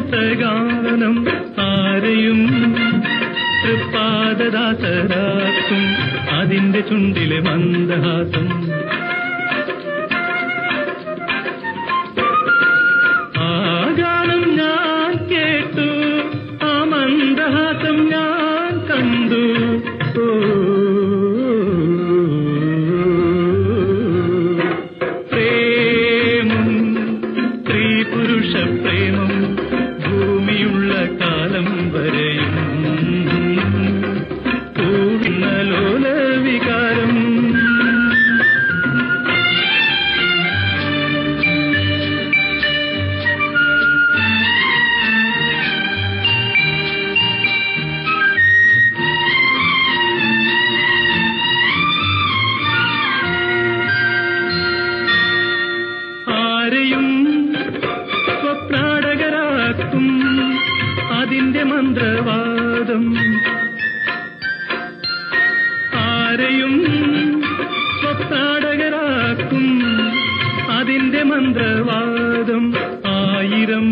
രസഗാനം ആരെയും തൃപ്പാദദാസരാക്കും അതിന്റെ ചുണ്ടിലെ മന്ദഹാസം ആ ഗാനം ഞാൻ കേട്ടു ആ മന്ദഹാസം ഞാൻ കണ്ടു ഓ പ്രേമം സ്ത്രീ പുരുഷ പ്രേമം ഭൂമിയുള്ള കാലം വരെയും പൂർണ്ണലോല വികാരം ആരെയും സ്വപ്നാടകരാക്കും അതിന്റെ മന്ത്രവാദം ആരെയും സ്വപ്നാടകരാക്കും അതിന്റെ മന്ത്രവാദം ആയിരം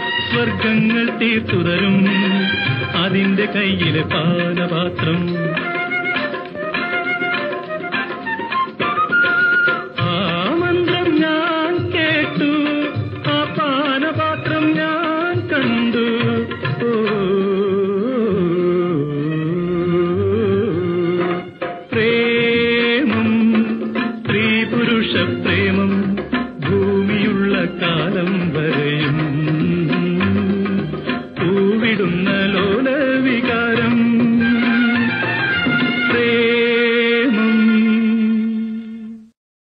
സ്വർഗങ്ങൾ തീർത്തുതരും അതിന്റെ കയ്യിലെ പാനപാത്രം